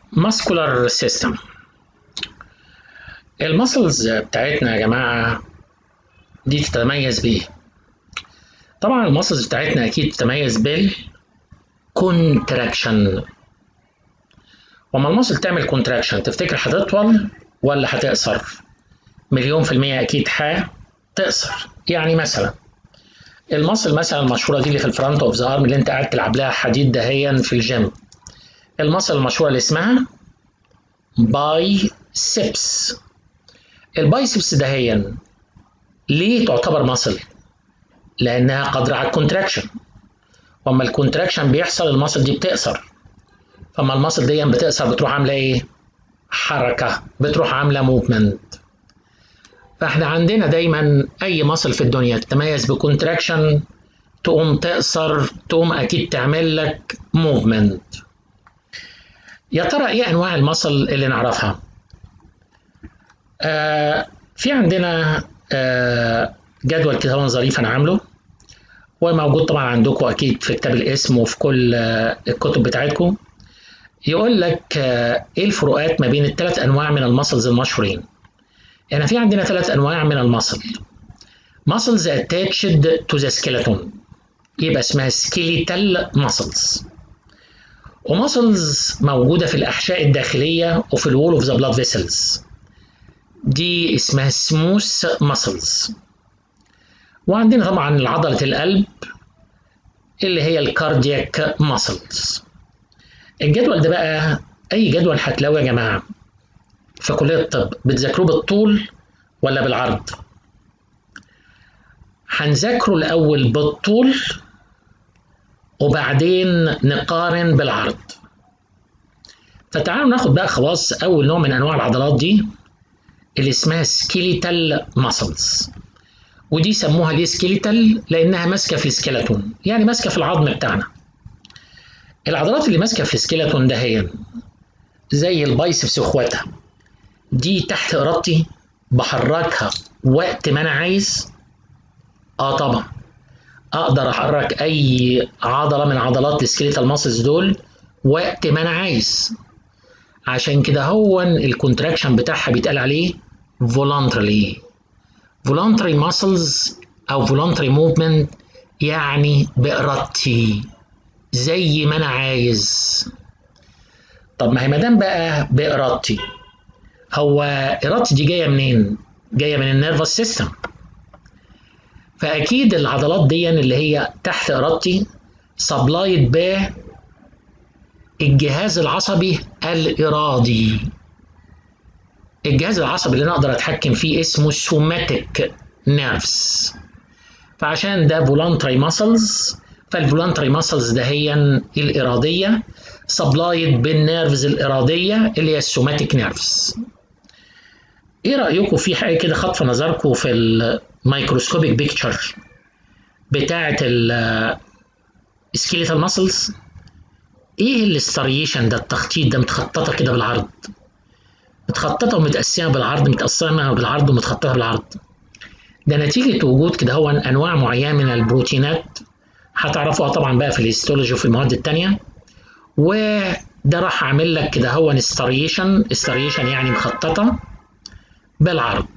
muscular system المسلز بتاعتنا يا جماعة دي تتميز بإيه؟ طبعا المسلز بتاعتنا أكيد تتميز بالكونتراكشن وما المسل تعمل كونتراكشن تفتكر هتطول ولا هتقصر؟ مليون في المية أكيد هتقصر يعني مثلا المصل مثلا المشهورة دي اللي في الفرونت اوف ذا ارم اللي انت قاعد تلعب لها حديد دهيا في الجيم المصل المشهورة اللي اسمها بايسبس البايسبس دهيا ليه تعتبر مصل؟ لأنها قادرة على الكونتراكشن وأما الكونتراكشن بيحصل المصل دي بتقصر فما المصل دي بتقصر بتروح عاملة إيه؟ حركة بتروح عاملة موفمنت فاحنا عندنا دايما أي مصل في الدنيا تتميز بكونتراكشن تقوم تقصر تقوم أكيد تعمل لك موفمنت يا ترى ايه انواع المصل اللي نعرفها آه في عندنا آه جدول كده ظريف انا عامله وموجود طبعا عندكم اكيد في كتاب الاسم وفي كل آه الكتب بتاعتكم يقول لك آه ايه الفروقات ما بين الثلاث انواع من المسلز المشهورين يعني في عندنا ثلاث انواع من المسل muscles attached to the skeleton يبقى اسمها skeletal muscles ومسلز موجودة في الأحشاء الداخلية وفي الوول اوف ذا بلاد فيسلز دي اسمها سموث مسلز وعندنا طبعا عضلة القلب اللي هي الكاردياك مسلز الجدول ده بقى أي جدول هتلاقوه يا جماعة في كلية الطب بتذاكروه بالطول ولا بالعرض؟ هنذاكره الأول بالطول وبعدين نقارن بالعرض فتعالوا ناخد بقى خلاص اول نوع من انواع العضلات دي اللي اسمها سكيليتال ماسلز ودي سموها ليه سكيليتال لانها ماسكه في السكيلتون يعني ماسكه في العظم بتاعنا العضلات اللي ماسكه في السكيلتون ده هي زي البايسبس واخواتها دي تحت ارادتي بحركها وقت ما انا عايز اه طبعا اقدر احرك اي عضله من عضلات السكيليتال ماسلز دول وقت ما انا عايز عشان كده هو الكونتراكشن بتاعها بيتقال عليه voluntarily voluntary muscles او voluntary movement يعني بارادتي زي ما انا عايز طب ما هي مادام بقى بارادتي هو ارادتي دي جايه منين جايه من النيرفس سيستم فاكيد العضلات دي اللي هي تحت ارادتي سبلايد ب الجهاز العصبي الارادي الجهاز العصبي اللي انا اقدر اتحكم فيه اسمه سوماتيك نيرفز فعشان ده فولانتري ماسلز فالفولانتري ماسلز ده هي الاراديه سبلايد بالنيرفز الاراديه اللي هي السوماتيك نيرفز ايه رايكم في حاجه كده خطف نظركم في الميكروسكوبيك بيكتشر بتاعه السكيليتال ماسلز ايه الاستريشن ده التخطيط ده متخططه كده بالعرض متخططه ومتقسمه بالعرض متقسمه بالعرض ومتخططه بالعرض ده نتيجه وجود كده هو انواع معينه من البروتينات هتعرفوها طبعا بقى في الهيستولوجي وفي المواد التانية وده راح عامل لك كده هو استريشن استريشن يعني مخططه بالعرض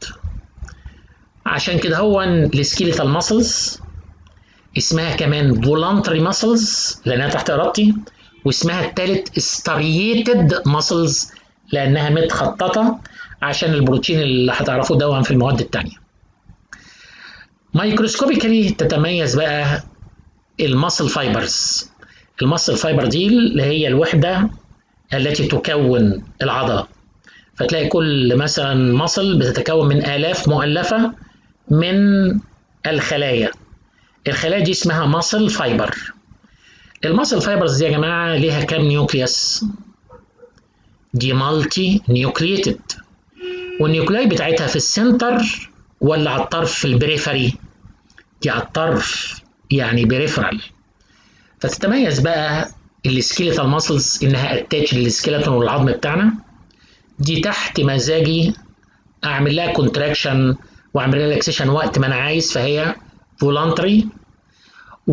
عشان كده هو السكيليتال ماسلز اسمها كمان فولانتري ماسلز لانها تحت ارادتي واسمها الثالث ستريتد ماسلز لانها متخططه عشان البروتين اللي هتعرفوه دون في المواد التانية مايكروسكوبيكالي تتميز بقى الماسل فايبرز الماسل فايبر دي اللي هي الوحدة التي تكون العضلة فتلاقي كل مثلا ماسل بتتكون من آلاف مؤلفة من الخلايا الخلايا دي اسمها ماسل فايبر الماسل فايبرز دي يا جماعة ليها كام نيوكليوس دي مالتي نيوكليتد والنيوكلاي بتاعتها في السنتر ولا على الطرف في البريفري دي على الطرف يعني بريفرال فتتميز بقى السكيليتال ماسلز انها اتاتش للسكيلتون والعظم بتاعنا دي تحت مزاجي اعمل لها كونتراكشن واعمل لها ريلاكسيشن وقت ما انا عايز فهي فولانتري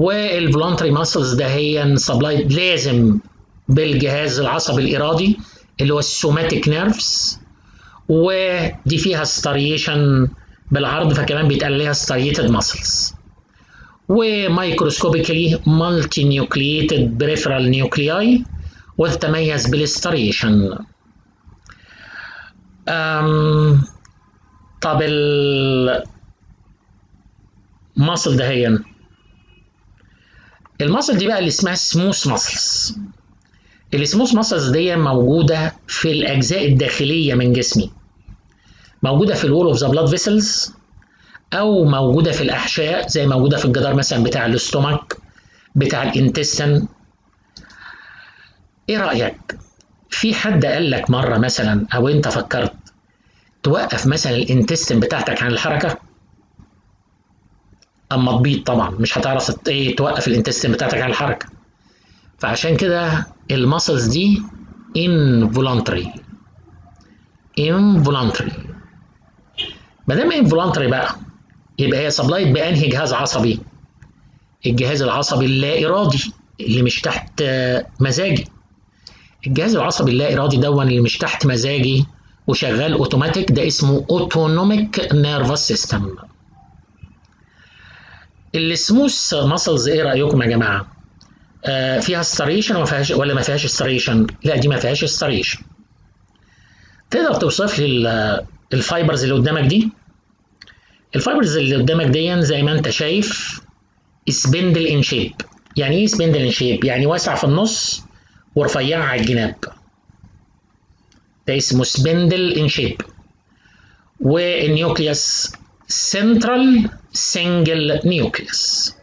والفولانتري ماسلز ده هي سبلايد لازم بالجهاز العصبي الارادي اللي هو السوماتيك نيرفز ودي فيها ستاريشن بالعرض فكمان بيتقال عليها ستاريتد ماسلز ومايكروسكوبيكالي مالتي نيوكليتد بريفرال نيوكلياي وتتميز بالستاريشن طب الماسل دهيا الماسل دي بقى اللي اسمها سموث ماسلز السموث ماسلز دي موجودة في الأجزاء الداخلية من جسمي موجودة في الول اوف ذا بلاد فيسلز أو موجودة في الأحشاء زي موجودة في الجدار مثلا بتاع الاستومك بتاع الانتستن إيه رأيك؟ في حد قال لك مرة مثلا أو أنت فكرت توقف مثلا الانتستن بتاعتك عن الحركة؟ اما تبيض طبعا مش هتعرف ايه توقف الانتستين بتاعتك على الحركه فعشان كده المسلز دي involuntary involuntary ما دام involuntary بقى يبقى هي سبلايد بانهي جهاز عصبي الجهاز العصبي اللا ارادي اللي مش تحت مزاجي الجهاز العصبي اللا ارادي دون اللي مش تحت مزاجي وشغال اوتوماتيك ده اسمه اوتونوميك نيرفس سيستم السموث ماسلز ايه رايكم يا جماعه آه فيها ستاريشن ولا فيهاش ولا ما فيهاش ستاريشن لا دي ما فيهاش ستاريشن تقدر توصف لي الفايبرز اللي قدامك دي الفايبرز اللي قدامك دي زي ما انت شايف سبندل ان شيب يعني ايه سبندل ان شيب يعني واسع في النص ورفيعه على الجناب ده اسمه سبندل ان شيب والنيوكليوس سنترال سنجل نيوكليوس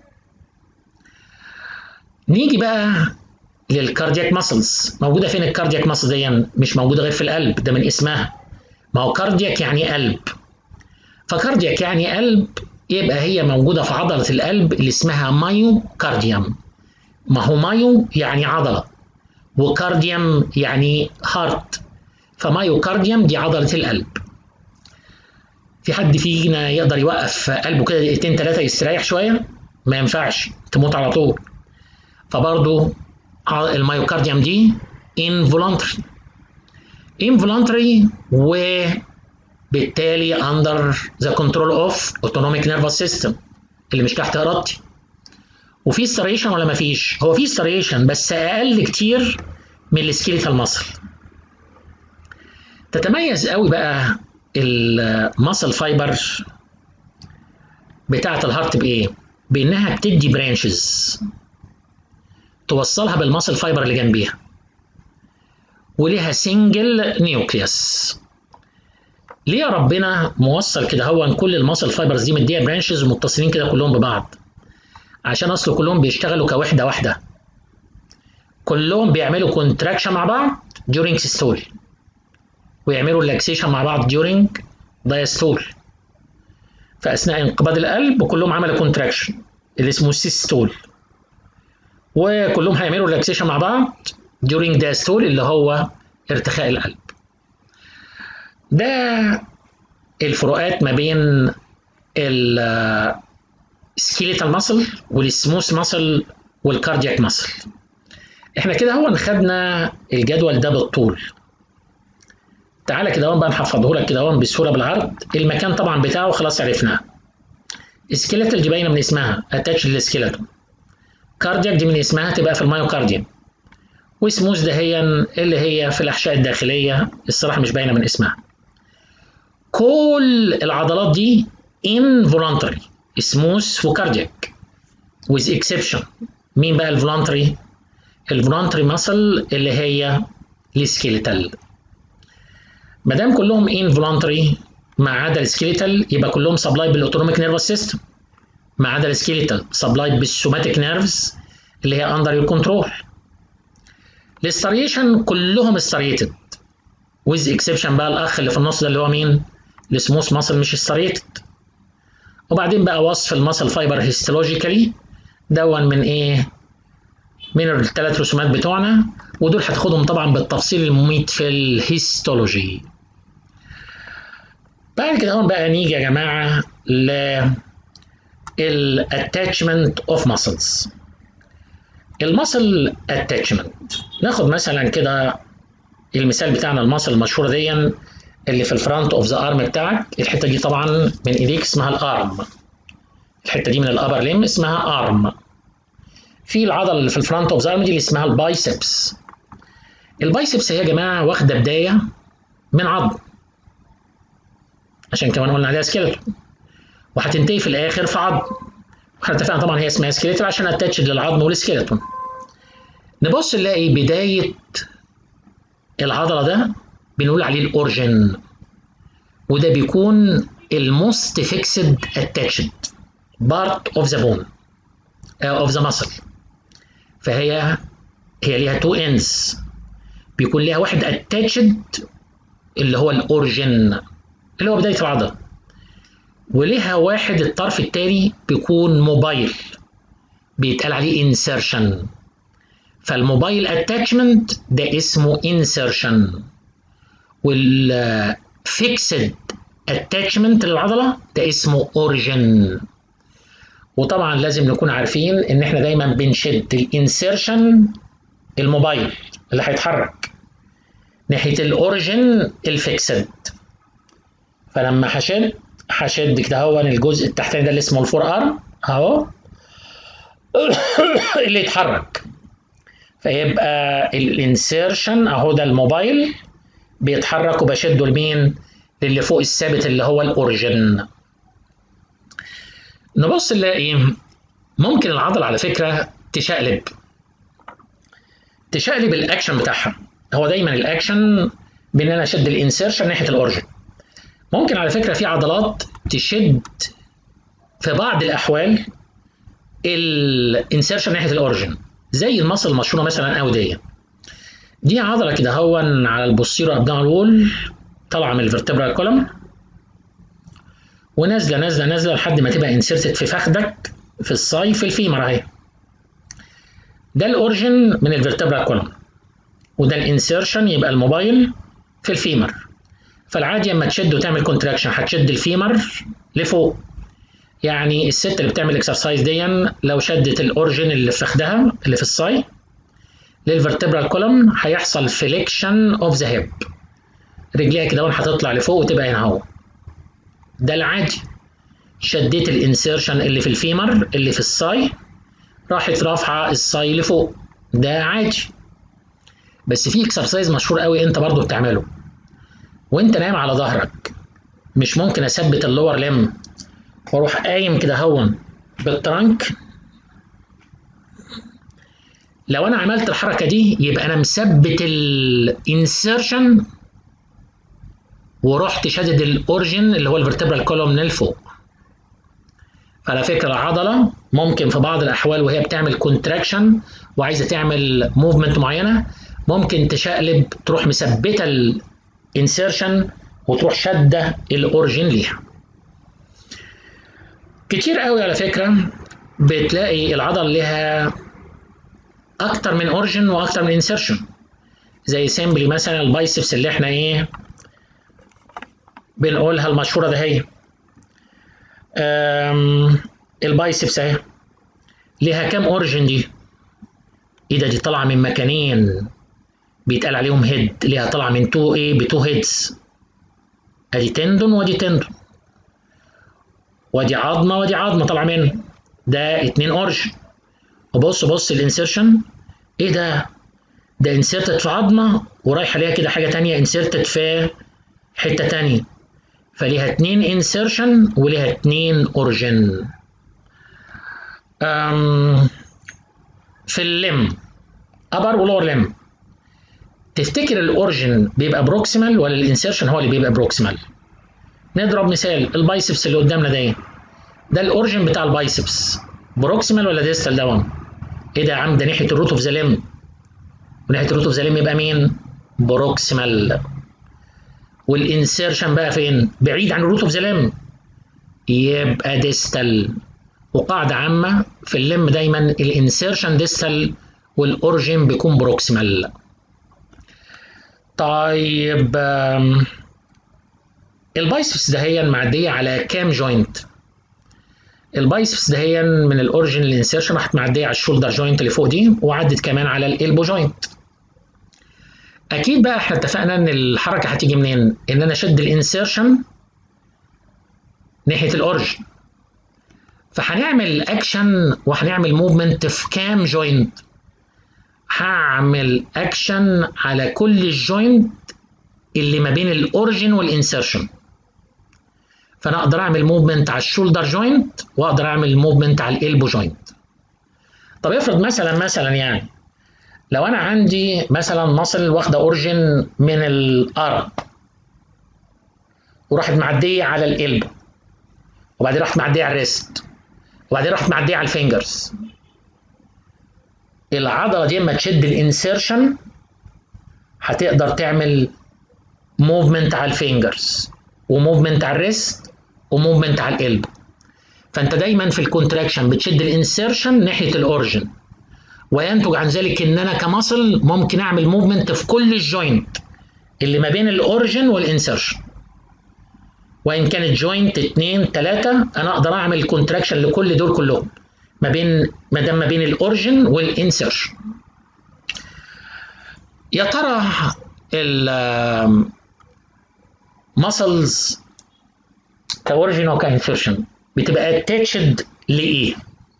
نيجي بقى للكاردياك ماسلز موجوده فين الكاردياك ماسل دي مش موجوده غير في القلب ده من اسمها ما هو كاردياك يعني قلب فكاردياك يعني قلب يبقى هي موجوده في عضله القلب اللي اسمها مايو كارديوم ما هو مايو يعني عضله وكارديوم يعني هارت فمايو كارديوم دي عضله القلب في حد فينا يقدر يوقف قلبه كده دقيقتين ثلاثة يستريح شوية؟ ما ينفعش تموت على طول. فبرضه الميوكارديوم دي involuntary. involuntary وبالتالي under the control of autonomic nervous system اللي مش تحت ارادتي. وفي ستريشن ولا ما فيش؟ هو في ستريشن بس اقل كتير من السكيليتال ماسل. تتميز قوي بقى الماسل فايبر بتاعة الهارت بإيه؟ بإنها بتدي برانشز توصلها بالماسل فايبر اللي جنبيها وليها سنجل نيوكليوس ليه ربنا موصل كده هو كل الماسل فايبرز دي مديها برانشز ومتصلين كده كلهم ببعض عشان اصل كلهم بيشتغلوا كوحده واحده كلهم بيعملوا كونتراكشن مع بعض during systole ويعملوا ريلاكسيشن مع بعض during diastole فاثناء انقباض القلب كلهم عملوا كونتراكشن اللي اسمه سيستول وكلهم هيعملوا ريلاكسيشن مع بعض during diastole اللي هو ارتخاء القلب ده الفروقات ما بين السكيليتال ماسل والسموث ماسل والكاردياك ماسل احنا كده هو خدنا الجدول ده بالطول تعالى كده بقى نحفظه لك كده بسهوله بالعرض المكان طبعا بتاعه خلاص عرفناه السكيلتال دي باينه من اسمها اتاتش للسكيلتون كاردياك دي من اسمها تبقى في المايوكارديوم وسموث ده هي اللي هي في الاحشاء الداخليه الصراحه مش باينه من اسمها كل العضلات دي involuntary سموث وكاردياك with exception مين بقى الفولانتري الفولانتري ماسل اللي هي السكيلتال ما دام كلهم involuntary ما عدا السكيلتال يبقى كلهم سبلاي بالاوتونوميك نيرفس سيستم ما عدا السكيلتال سبلاي بالسوماتيك نيرفز اللي هي اندر يور كنترول الاستريشن كلهم استريتد ويز اكسبشن بقى الاخ اللي في النص ده اللي هو مين السموث ماسل مش استريتد وبعدين بقى وصف الماسل فايبر هيستولوجيكالي دون من ايه من الثلاث رسومات بتوعنا ودول هتاخدهم طبعا بالتفصيل المميت في الهيستولوجي بعد كده هون بقى نيجي يا جماعه ل الاتاتشمنت اوف ماسلز المسل اتاتشمنت ناخد مثلا كده المثال بتاعنا المصل المشهوره دي اللي في الفرونت اوف ذا ارم بتاعك الحته دي طبعا من ايديك اسمها الارم الحته دي من الابر ليم اسمها ارم في العضله اللي في الفرونت اوف ذا ارم دي اللي اسمها البايسبس البايسبس هي يا جماعه واخده بدايه من عظم عشان كمان قلنا عليها سكيلتون وهتنتهي في الاخر في عظم احنا اتفقنا طبعا هي اسمها سكيلتون عشان اتاتشد للعظم والسكيلتون نبص نلاقي بدايه العضله ده بنقول عليه الاورجن وده بيكون الموست فيكسد اتاتشد بارت اوف ذا بون اوف ذا muscle فهي هي ليها تو اندز بيكون ليها واحد اتاتشد اللي هو الاورجن اللي هو بدايه العضله وليها واحد الطرف التاني بيكون موبايل بيتقال عليه انسرشن فالموبايل اتاتشمنت ده اسمه انسرشن والفيكسد اتاتشمنت للعضله ده اسمه اوريجن وطبعا لازم نكون عارفين ان احنا دايما بنشد الانسرشن الموبايل اللي هيتحرك ناحيه الاوريجن الفيكسد فلما هشد هشد كده هو الجزء التحتاني ده اللي اسمه الفور ارم اهو اللي يتحرك فيبقى الانسيرشن اهو ده الموبايل بيتحرك وبشده لمين؟ للي فوق الثابت اللي هو الاوريجن. نبص نلاقي ممكن العضله على فكره تشقلب تشقلب الاكشن بتاعها هو دايما الاكشن بان انا اشد الانسيرشن ناحيه الاوريجن. ممكن على فكره في عضلات تشد في بعض الاحوال الانسيرشن ناحيه الاوريجن زي المصل المشهوره مثلا قوي دي دي عضله كده هو على البوستيرو ابدان وول طالعه من الفرتبرال كولوم ونازله نازله نازله لحد ما تبقى انسيرتد في فخدك في الصاي في الفيمر اهي ده الاوريجن من الفرتبرال كولوم وده الانسيرشن يبقى الموبايل في الفيمر فالعادي اما تشد وتعمل كونتراكشن هتشد الفيمر لفوق يعني الست اللي بتعمل اكسرسايز دي لو شدت الاورجن اللي في فخدها اللي في الصاي للفرتبرال كولوم هيحصل فليكشن اوف ذا هيب رجليها كده هتطلع لفوق وتبقى هنا اهو ده العادي شديت الانسيرشن اللي في الفيمر اللي في الصاي راحت رافعه الصاي لفوق ده عادي بس في اكسرسايز مشهور قوي انت برضو بتعمله وانت نايم على ظهرك مش ممكن اثبت اللور لم واروح قايم كده هون بالترنك لو انا عملت الحركه دي يبقى انا مثبت الانسرشن ورحت شادد الاورجن اللي هو الفرتبرال كولوم من الفوق على فكره العضله ممكن في بعض الاحوال وهي بتعمل كونتراكشن وعايزه تعمل موفمنت معينه ممكن تشقلب تروح مثبته الانسرشن وتروح شاده الاورجن ليها كتير قوي على فكره بتلاقي العضله لها اكتر من اورجن واكتر من انسرشن زي سيمبلي مثلا البايسبس اللي احنا ايه بنقولها المشهوره ده هي البايسبس اهي ليها كام اورجن دي ايه ده دي طالعه من مكانين بيتقال عليهم هيد ليها طالعه من تو ايه بتو هيدز ادي تندون ودي تندون ودي عظمه ودي عظمه طالعه منه ده اتنين اورجن وبص بص الانسيرشن ايه ده ده انسيرتد في عظمه ورايحه ليها كده حاجه تانية انسيرتد في حته تانية فليها اتنين انسيرشن وليها اتنين اورجن في اللم ابر ولور لم تفتكر الاورجن بيبقى بروكسيمال ولا الانسيرشن هو اللي بيبقى بروكسيمال نضرب مثال البايسبس اللي قدامنا ده ده الاورجن بتاع البايسبس بروكسيمال ولا ديستال دون ايه ده يا عم ده ناحيه الروت اوف ذا لم وناحيه الروت اوف ذا لم يبقى مين بروكسيمال والانسيرشن بقى فين بعيد عن الروت اوف ذا لم يبقى ديستال وقاعده عامه في اللم دايما الانسيرشن ديستال والاورجن بيكون بروكسيمال طيب البايسبس دهيا معديه على كام جوينت البايسبس دهيا من الاوريجن للانسيرشن راحت معديه على الشولدر جوينت اللي فوق دي وعدت كمان على الالبو جوينت اكيد بقى احنا اتفقنا ان الحركه هتيجي منين ان انا اشد الانسيرشن ناحيه الاوريجن فهنعمل اكشن وهنعمل موفمنت في كام جوينت هعمل اكشن على كل الجوينت اللي ما بين الاوريجن والانسيرشن فانا اقدر اعمل موفمنت على الشولدر جوينت واقدر اعمل موفمنت على الالبو جوينت طب افرض مثلا مثلا يعني لو انا عندي مثلا مصل واخده اوريجن من الارم وراحت معديه على القلب وبعدين راحت معديه على الريست وبعدين راحت معديه على الفينجرز العضله دي اما تشد الانسيرشن هتقدر تعمل موفمنت على الفينجرز وموفمنت على الريست وموفمنت على القلب فانت دايما في الكونتراكشن بتشد الانسيرشن ناحيه الاوريجن وينتج عن ذلك ان انا كمصل ممكن اعمل موفمنت في كل الجوينت اللي ما بين الاوريجن والانسرشن وان كانت جوينت اتنين تلاتة انا اقدر اعمل كونتراكشن لكل دول كلهم ما بين ما دام ما بين الاوريجن والانسرشن يا ترى ال muscles كاوريجن وكانسرشن بتبقى اتاتشد لايه؟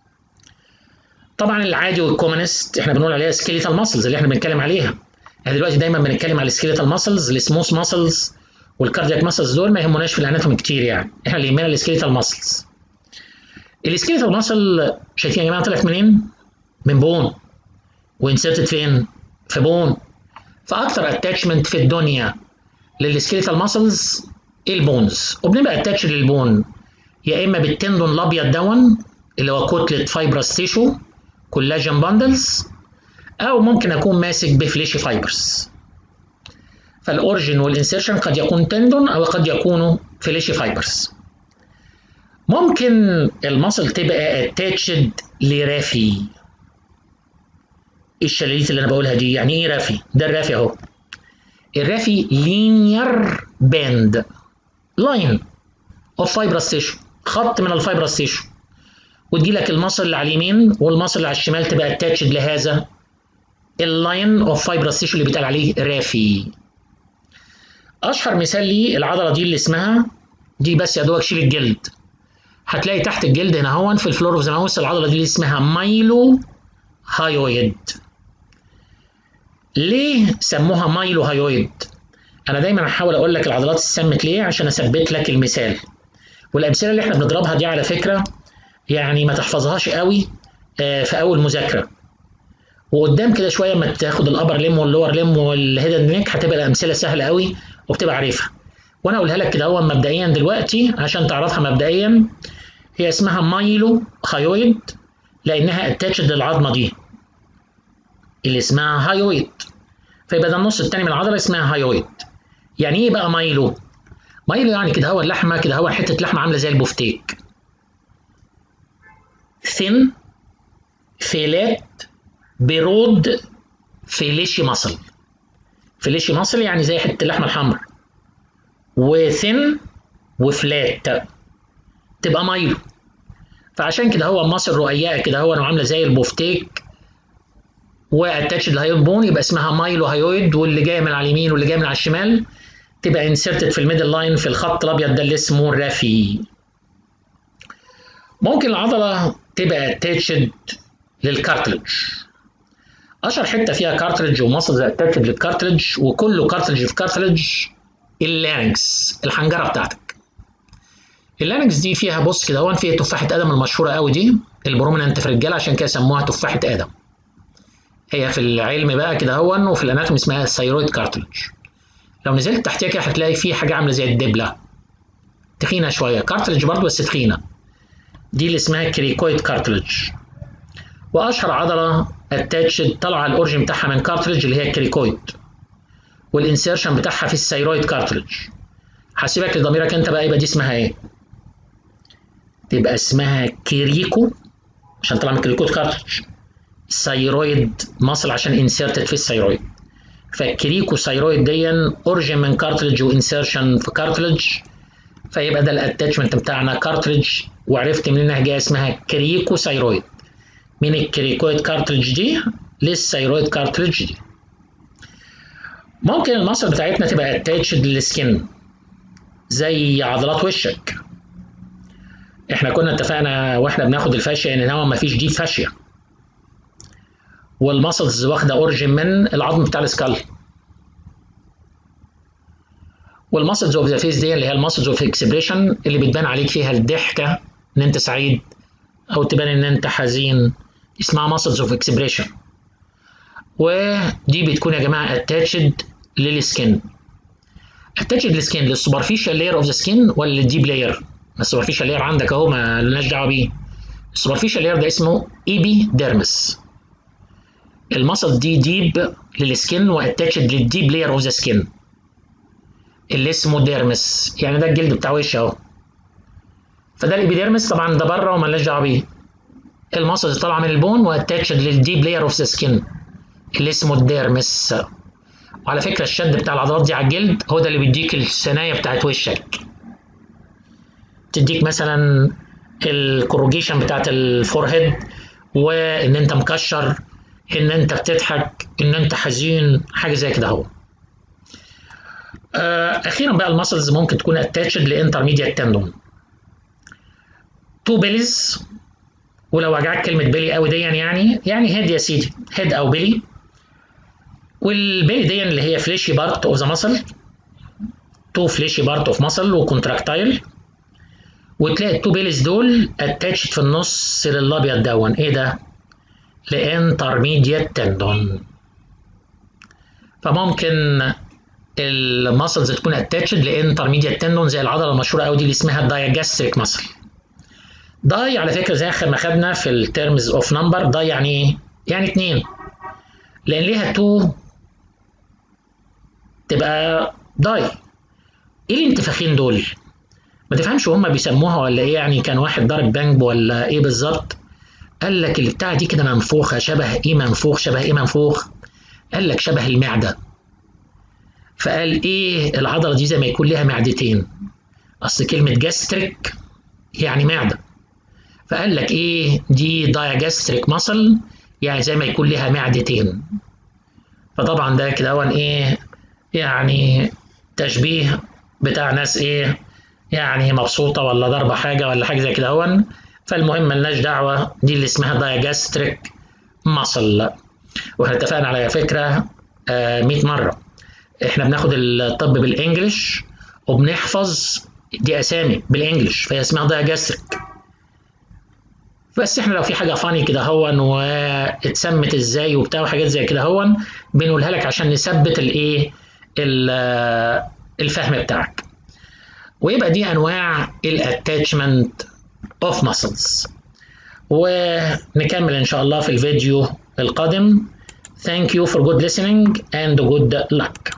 طبعا العادي والكومنست احنا بنقول عليها سكيليتال ماسلز اللي احنا بنتكلم عليها احنا دلوقتي دايما بنتكلم على السكيليتال ماسلز السموث ماسلز والكاردياك ماسلز دول ما يهموناش في الاناتومي كتير يعني احنا اللي يهمنا السكيليتال ماسلز السكيليتال ماسل شايفين يا جماعه طلعت منين؟ من بون وانسرتد فين؟ في بون فاكتر اتاتشمنت في الدنيا للسكيليتال ماسلز البونز وبنبقى اتاتش للبون يا اما بالتندون الابيض دون اللي هو كتله فايبرس تيشو كولاجين باندلز او ممكن اكون ماسك بفليشي فايبرز فالاوريجن والانسيرشن قد يكون تندون او قد يكونوا فليشي فايبرز ممكن المصل تبقى اتاتشد لرافي الشلاليت اللي انا بقولها دي يعني ايه رافي ده الرافي اهو الرافي لينير باند لاين اوف فايبرس تيشو خط من الفايبرس تيشو وتجي لك المصل اللي على اليمين والمصل اللي على الشمال تبقى اتاتشد لهذا اللاين اوف فايبرس تيشو اللي بيتقال عليه رافي اشهر مثال ليه العضله دي اللي اسمها دي بس يا دوبك شيل الجلد هتلاقي تحت الجلد هنا هون في الفلور اوف ماوس العضله دي اللي اسمها مايلو هايويد ليه سموها مايلو هايويد انا دايما هحاول اقول لك العضلات اتسمت ليه عشان اثبت لك المثال والامثله اللي احنا بنضربها دي على فكره يعني ما تحفظهاش قوي في اول مذاكره وقدام كده شويه اما تاخد الابر ليم واللور ليم والهيدن نيك هتبقى الامثله سهله قوي وبتبقى عارفها وانا اقولها لك كده اول مبدئيا دلوقتي عشان تعرفها مبدئيا هي اسمها مايلو هايويد لانها اتاتشد للعظمه دي اللي اسمها هايويد فيبقى ده النص الثاني من العضله اسمها هايويد يعني ايه بقى مايلو مايلو يعني كده هو اللحمه كده هو حته لحمه عامله زي البفتيك ثين فيلات برود فيليشي مصل فيليشي مصل يعني زي حته اللحمه الحمراء وثين وفلات تبقى مايلو فعشان كده هو مصل رقيقه كده هو عامله زي البفتيك واتاتش الهايويد بون يبقى اسمها مايلو هايويد واللي جايه من على اليمين واللي جايه من على الشمال تبقى انسرتد في الميدل لاين في الخط الابيض ده اللي اسمه الرافي ممكن العضله تبقى اتاتشد للكارتلج اشهر حته فيها كارتلج ومصل اتاتشد للكارتلج وكله كارتلج في كارتلج اللانكس الحنجره بتاعتك اللانكس دي فيها بص كده هون فيها تفاحه ادم المشهوره قوي دي البروميننت في الرجاله عشان كده سموها تفاحه ادم هي في العلم بقى كده هون وفي الاناتومي اسمها الثيرويد كارتلج لو نزلت تحتيها كده هتلاقي في حاجه عامله زي الدبله تخينه شويه كارتلج برضه بس تخينه دي اللي اسمها كريكويد كارتلج واشهر عضله اتاتشد طالعه الاورجن بتاعها من كارتلج اللي هي الكريكويد والانسيرشن بتاعها في الثيرويد كارتلج هسيبك لضميرك انت بقى يبقى دي اسمها ايه تبقى اسمها كريكو عشان طالعه من كريكويد كارتلج ثيرويد مصل عشان انسيرتد في الثيرويد فالكريكو ثيرويد دي اورجن من كارتلج وانسيرشن في كارتلج فيبقى ده الاتاتشمنت بتاعنا كارتلج وعرفت منين انها جايه اسمها كريكو ثيرويد من الكريكويد كارتلج دي للثيرويد كارتلج دي ممكن المصل بتاعتنا تبقى اتاتشد للسكن زي عضلات وشك احنا كنا اتفقنا واحنا بناخد الفاشيا ان هو مفيش دي فاشيا والمسلز واخده اوريجين من العظم بتاع السكال والمسلز اوف ذا فيس دي اللي هي المسلز اوف اكسبريشن اللي بتبان عليك فيها الضحكه ان انت سعيد او تبان ان انت حزين اسمها مسلز اوف اكسبريشن ودي بتكون يا جماعه اتاتشد للسكن اتاتشد للسكن للسوبرفيشال لاير اوف ذا سكن ولا للديب لاير السوبرفيشال لاير عندك اهو ما لناش دعوه بيه السوبرفيشال لاير ده اسمه ايبي ديرمس المصل دي ديب للسكن واتاتشد للديب لاير اوف ذا سكن اللي اسمه ديرمس يعني ده الجلد بتاع وش اهو فده الابيديرمس طبعا ده بره ومالناش دعوه بيه المصل طالعه من البون واتاتشد للديب لاير اوف ذا سكن اللي اسمه الديرمس وعلى فكره الشد بتاع العضلات دي على الجلد هو ده اللي بيديك الثنايا بتاعت وشك تديك مثلا الكوروجيشن بتاعت الفورهيد وان انت مكشر ان انت بتضحك ان انت حزين حاجه زي كده اهو اخيرا بقى المسلز ممكن تكون اتاتشد لانترميديت تندون تو بيليز ولو وجعك كلمه بيلي قوي دي يعني يعني هيد يا سيدي هيد او بيلي والبيلي دي اللي هي فليشي بارت اوف ذا مسل تو فليشي بارت اوف مسل وكونتراكتايل وتلاقي التو بيلز دول اتاتشد في النص للابيض دون ايه ده؟ لانترميديت تندون فممكن المسلز تكون اتاتشد لانترميديت تندون زي العضله المشهوره قوي دي اللي اسمها الدايجاستريك مسل داي على فكره زي اخر ما خدنا في الترمز اوف نمبر داي يعني ايه؟ يعني اتنين لان ليها تو تبقى داي ايه الانتفاخين دول؟ ما تفهمش هما بيسموها ولا ايه يعني كان واحد ضارب بانج ولا ايه بالظبط قال لك اللي بتاع دي كده منفوخه شبه ايه منفوخ شبه ايه منفوخ قال لك شبه المعده فقال ايه العضله دي زي ما يكون لها معدتين اصل كلمه جاستريك يعني معده فقال لك ايه دي دايجاستريك ماسل يعني زي ما يكون لها معدتين فطبعا ده كده ايه يعني تشبيه بتاع ناس ايه يعني مبسوطة ولا ضربة حاجة ولا حاجة زي كده هون فالمهم ملناش دعوة دي اللي اسمها دايجاستريك ماسل واحنا اتفقنا على فكرة آه 100 مرة احنا بناخد الطب بالانجلش وبنحفظ دي اسامي بالانجلش فهي اسمها دايجاستريك بس احنا لو في حاجة فاني كده هون واتسمت ازاي وبتاع وحاجات زي كده هون بنقولها لك عشان نثبت الايه الفهم بتاعك ويبقى دي انواع الاتاتشمنت اوف muscles ونكمل ان شاء الله في الفيديو القادم thank you for good listening and good luck